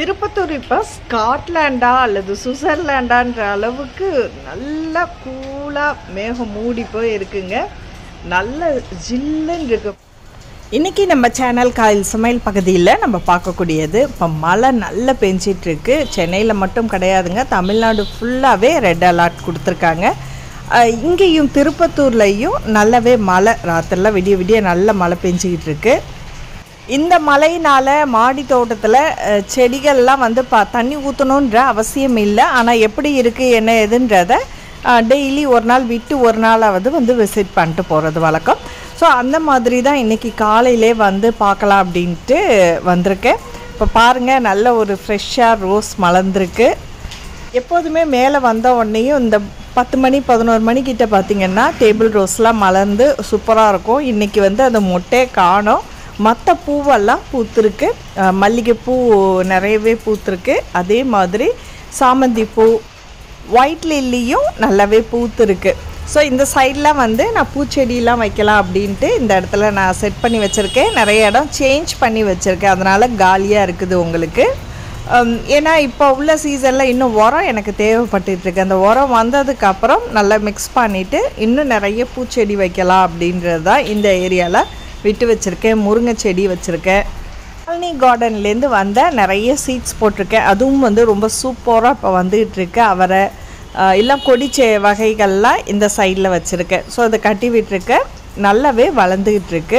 திருப்பத்தூர் இப்போ ஸ்காட்லாண்டா அல்லது சுவிட்சர்லாண்டான்ற அளவுக்கு நல்லா கூலாக மேகம் மூடி போய் இருக்குங்க நல்ல ஜில்லுன்னு இருக்கு இன்றைக்கி நம்ம சேனல் காயில் சமையல் பகுதியில் நம்ம பார்க்கக்கூடியது இப்போ மழை நல்லா பெஞ்சிட்டு இருக்கு சென்னையில் மட்டும் கிடையாதுங்க தமிழ்நாடு ஃபுல்லாகவே ரெட் அலர்ட் கொடுத்துருக்காங்க அஹ் இங்கேயும் திருப்பத்தூர்லேயும் நல்லாவே மழை ராத்திரில விடிய விடிய நல்ல மழை பெஞ்சிக்கிட்டு இருக்கு இந்த மழையினால் மாடி தோட்டத்தில் அஹ், செடிகள்லாம் வந்து பா தண்ணி ஊற்றணுன்ற அவசியம் இல்லை ஆனால் எப்படி இருக்குது என்ன ஏதுன்றத டெய்லி ஒரு நாள் விட்டு ஒரு நாளாவது வந்து விசிட் பண்ணிட்டு போகிறது வழக்கம் ஸோ அந்த மாதிரி தான் இன்றைக்கி காலையிலே வந்து பார்க்கலாம் அப்படின்ட்டு வந்திருக்கேன் இப்போ பாருங்கள் நல்ல ஒரு ஃப்ரெஷ்ஷாக ரோஸ் மலர்ந்துருக்கு எப்போதுமே மேலே வந்த உடனேயும் இந்த பத்து மணி பதினோரு மணிக்கிட்ட பார்த்தீங்கன்னா டேபிள் ரோஸ்லாம் மலர்ந்து சூப்பராக இருக்கும் இன்றைக்கி வந்து அந்த மொட்டே காணோம் மற்ற பூவெல்லாம் பூத்துருக்கு அஹ் மல்லிகைப்பூ நிறையவே பூத்துருக்கு அதே மாதிரி சாமந்தி பூ ஒயிட் லில்லியும் நல்லாவே பூத்துருக்கு ஸோ இந்த சைடில் வந்து நான் பூச்செடியெலாம் வைக்கலாம் அப்படின்ட்டு இந்த இடத்துல நான் செட் பண்ணி வச்சுருக்கேன் நிறைய இடம் சேஞ்ச் பண்ணி வச்சுருக்கேன் அதனால் காலியாக இருக்குது உங்களுக்கு ஹம், ஏன்னா இப்போ உள்ள சீசனில் இன்னும் உரம் எனக்கு தேவைப்பட்டுட்டு இருக்கு அந்த உரம் வந்ததுக்கு அப்புறம் நல்லா மிக்ஸ் பண்ணிவிட்டு இன்னும் நிறைய பூச்செடி வைக்கலாம் அப்படின்றது தான் இந்த ஏரியாவில் விட்டு வச்சுருக்கேன் முருங்கை செடி வச்சுருக்கேன் காலனி கார்டன்லேருந்து வந்த நிறைய சீட்ஸ் போட்டிருக்கேன் அதுவும் வந்து ரொம்ப சூப்பராக இப்போ வந்துகிட்டு இருக்கு அவரை ஆஹ், எல்லாம் கொடி செ வகைகள்லாம் இந்த சைடில் வச்சுருக்கேன் ஸோ அதை கட்டி விட்டுருக்கேன் நல்லாவே வளர்ந்துக்கிட்டு இருக்கு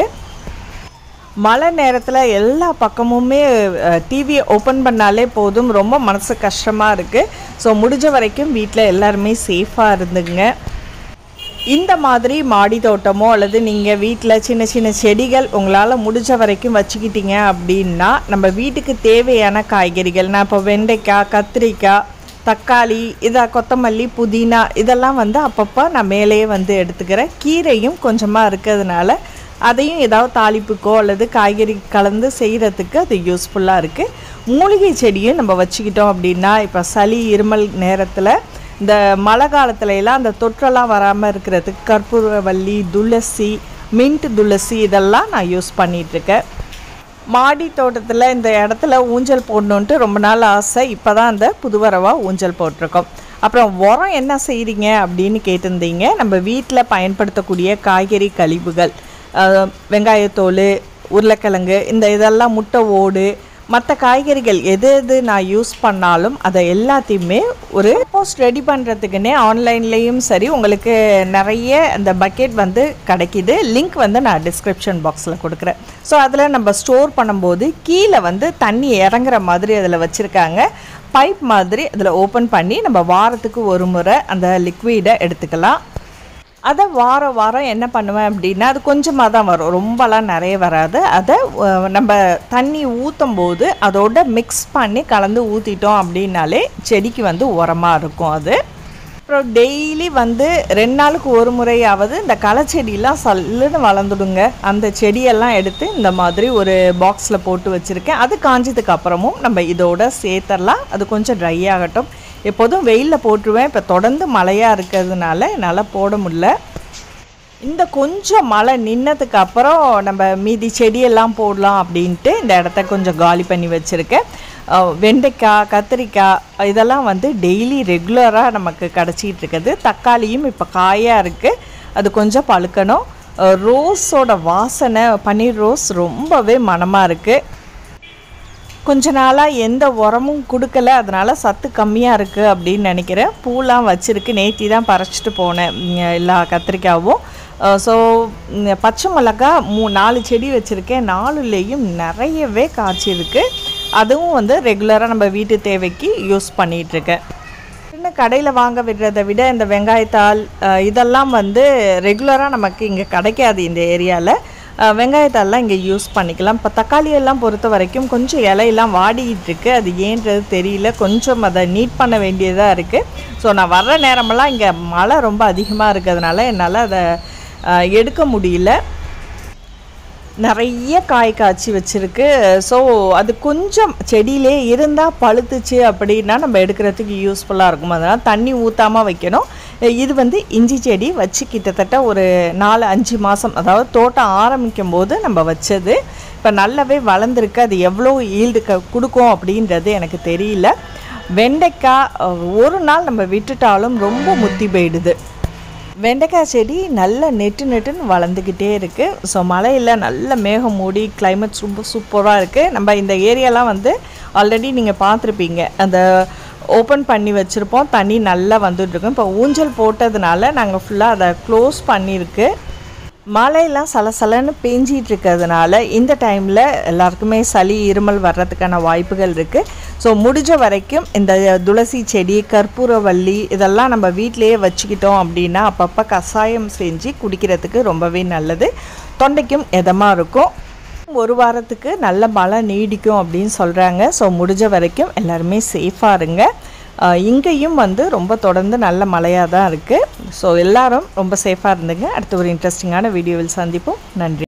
மழை நேரத்தில் எல்லா பக்கமுமே டிவியை ஓப்பன் பண்ணாலே போதும் ரொம்ப மனசு கஷ்டமாக இருக்குது ஸோ முடிஞ்ச வரைக்கும் வீட்டில் எல்லாருமே சேஃபாக இருந்துங்க இந்த மாதிரி மாடி தோட்டமோ அல்லது நீங்கள் வீட்டில் சின்ன சின்ன செடிகள் உங்களால் முடிஞ்ச வரைக்கும் வச்சுக்கிட்டீங்க அப்படின்னா நம்ம வீட்டுக்கு தேவையான காய்கறிகள் நான் இப்போ வெண்டைக்காய் கத்திரிக்காய் தக்காளி இதை கொத்தமல்லி புதினா இதெல்லாம் வந்து அப்பப்போ நான் மேலேயே வந்து எடுத்துக்கிறேன் கீரையும் கொஞ்சமாக இருக்கிறதுனால அதையும் ஏதாவது தாளிப்புக்கோ அல்லது காய்கறி கலந்து செய்கிறதுக்கு அது யூஸ்ஃபுல்லாக இருக்குது மூலிகை செடியும் நம்ம வச்சுக்கிட்டோம் அப்படின்னா இப்போ சளி இருமல் நேரத்தில் இந்த மழை காலத்துல எல்லாம் அந்த தொற்றெல்லாம் வராமல் இருக்கிறதுக்கு கற்பூரவல்லி துளசி மின்ட் துளசி இதெல்லாம் நான் யூஸ் பண்ணிகிட்ருக்கேன் மாடி தோட்டத்தில் இந்த இடத்துல ஊஞ்சல் போடணுன்ட்டு ரொம்ப நாள் ஆசை இப்போ தான் அந்த புதுவரவாக ஊஞ்சல் போட்டிருக்கோம் அப்புறம் உரம் என்ன செய்கிறீங்க அப்படின்னு கேட்டிருந்தீங்க நம்ம வீட்டில் பயன்படுத்தக்கூடிய காய்கறி கழிவுகள் அஹ், வெங்காயத்தோல் உருளைக்கிழங்கு இந்த இதெல்லாம் முட்டை ஓடு மற்ற காய்கறிகள் எது எது நான் யூஸ் பண்ணாலும் அதை எல்லாத்தையுமே ஒரு போஸ்ட் ரெடி பண்ணுறதுக்குன்னே ஆன்லைன்லேயும் சரி உங்களுக்கு நிறைய அந்த பக்கெட் வந்து கிடைக்கிது லிங்க் வந்து நான் டிஸ்கிரிப்ஷன் பாக்ஸில் கொடுக்குறேன் ஸோ அதில் நம்ம ஸ்டோர் பண்ணும்போது கீழே வந்து தண்ணி இறங்குற மாதிரி அதில் வச்சுருக்காங்க பைப் மாதிரி அதில் ஓப்பன் பண்ணி நம்ம வாரத்துக்கு ஒரு முறை அந்த லிக்விடை எடுத்துக்கலாம் அதை வாரம் வாரம் என்ன பண்ணுவேன் அப்படின்னா அது கொஞ்சமாக தான் வரும் ரொம்பலாம் நிறைய வராது அதை அஹ், நம்ம தண்ணி ஊற்றும் போது அதோட மிக்ஸ் பண்ணி கலந்து ஊற்றிட்டோம் அப்படின்னாலே செடிக்கு வந்து உரமாக இருக்கும் அது அப்புறம் டெய்லி வந்து ரெண்டு நாளுக்கு ஒரு முறையாவது இந்த களை செடியெல்லாம் சல்லுன்னு வளர்ந்துடுங்க அந்த செடியெல்லாம் எடுத்து இந்த மாதிரி ஒரு பாக்ஸில் போட்டு வச்சுருக்கேன் அது காஞ்சதுக்கு அப்புறமும் நம்ம இதோட சேர்த்தரலாம் அது கொஞ்சம் ட்ரை ஆகட்டும் எப்போதும் வெயிலில் போட்டுருவேன் இப்போ தொடர்ந்து மழையாக இருக்கிறதுனால என்னால் போட முடியல இந்த கொஞ்சம் மழை நின்னதுக்கு அப்புறம் நம்ம மீதி செடியெல்லாம் போடலாம் அப்படின்ட்டு இந்த இடத்த கொஞ்சம் காலி பண்ணி வச்சுருக்கேன் அஹ் வெண்டைக்காய் கத்திரிக்காய் இதெல்லாம் வந்து டெய்லி ரெகுலராக நமக்கு கிடச்சிட்டு இருக்குது தக்காளியும் இப்போ காயாக இருக்குது அது கொஞ்சம் பழுக்கணும் அஹ் ரோஸோட வாசனை பன்னீர் ரோஸ் ரொம்பவே மணமாக இருக்குது கொஞ்ச நாளாக எந்த உரமும் கொடுக்கல அதனால் சத்து கம்மியாக இருக்குது அப்படின்னு நினைக்கிறேன் பூலாம் வச்சுருக்கு நேத்தி தான் பறிச்சிட்டு போனேன் உம், எல்லா கத்திரிக்காவும் ஸோ பச்சை மிளகா மூ நாலு செடி வச்சுருக்கேன் நாலுலேயும் நிறையவே காய்ச்சிருக்கு அதுவும் வந்து ரெகுலராக நம்ம வீட்டு தேவைக்கு யூஸ் பண்ணிகிட்ருக்கேன் இன்னும் கடையில் வாங்க விடுறதை விட இந்த வெங்காயத்தாள் அஹ், இதெல்லாம் வந்து ரெகுலராக நமக்கு இங்கே கிடைக்காது இந்த ஏரியாவில் வெங்காயத்தாள்லாம் இங்கே யூஸ் பண்ணிக்கலாம் இப்போ தக்காளி எல்லாம் பொறுத்த வரைக்கும் கொஞ்சம் இலையெல்லாம் வாடிக்கிட்டு இருக்கு அது ஏன்றது தெரியல கொஞ்சம் அதை நீட் பண்ண வேண்டியதாக இருக்குது ஸோ நான் வர்ற நேரமெல்லாம் இங்கே மழை ரொம்ப அதிகமாக இருக்கிறதுனால என்னால் அதை அஹ், எடுக்க முடியல நிறைய காய் காய்ச்சி வச்சிருக்கு ஸோ அது கொஞ்சம் செடியிலே இருந்தால் பழுத்துச்சு அப்படின்னா நம்ம எடுக்கிறதுக்கு யூஸ்ஃபுல்லாக இருக்கும் அதனால் தண்ணி ஊற்றாமல் வைக்கணும் இது வந்து இஞ்சி செடி வச்சு கிட்டத்தட்ட ஒரு நாலு அஞ்சு மாதம் அதாவது தோட்டம் ஆரம்பிக்கும் போது நம்ம வச்சது இப்போ நல்லாவே வளர்ந்துருக்கு அது எவ்வளோ ஈல்டு க கொடுக்கும் அப்படின்றது எனக்கு தெரியல வெண்டைக்காய் அஹ், ஒரு நாள் நம்ம விட்டுட்டாலும் ரொம்ப முத்தி போயிடுது வெண்டைக்காய் செடி நல்ல நெட்டு நெட்டுன்னு வளர்ந்துக்கிட்டே இருக்குது ஸோ மழையில் நல்ல மேகம் மூடி climate ரொம்ப சூப்பராக இருக்குது நம்ம இந்த ஏரியாலாம் வந்து ஆல்ரெடி நீங்கள் பார்த்துருப்பீங்க அந்த ஓப்பன் பண்ணி வச்சுருப்போம் தண்ணி நல்லா வந்துட்டுருக்கும் இப்போ ஊஞ்சல் போட்டதுனால நாங்கள் ஃபுல்லாக அதை க்ளோஸ் பண்ணியிருக்கு மழையெல்லாம் சலசலன்னு பேஞ்சிட்டு இருக்கிறதுனால இந்த டைமில் எல்லாருக்குமே சளி இருமல் வர்றதுக்கான வாய்ப்புகள் இருக்குது ஸோ முடிஞ்ச வரைக்கும் இந்த துளசி செடி கற்பூரவள்ளி இதெல்லாம் நம்ம வீட்டிலேயே வச்சுக்கிட்டோம் அப்படின்னா அப்பப்போ கஷாயம் செஞ்சு குடிக்கிறதுக்கு ரொம்பவே நல்லது தொண்டைக்கும் இதமாக இருக்கும் ஒரு வாரத்துக்கு நல்ல மழை நீடிக்கும் அப்படின்னு சொல்கிறாங்க ஸோ முடிஞ்ச வரைக்கும் எல்லாருமே சேஃபாக இருங்க ஆஹ் இங்கேயும் வந்து ரொம்ப தொடர்ந்து நல்ல மழையாக தான் இருக்குது ஸோ எல்லாரும் ரொம்ப சேஃபாக இருந்துங்க அடுத்த ஒரு இன்ட்ரெஸ்டிங்கான வீடியோவில் சந்திப்போம் நன்றி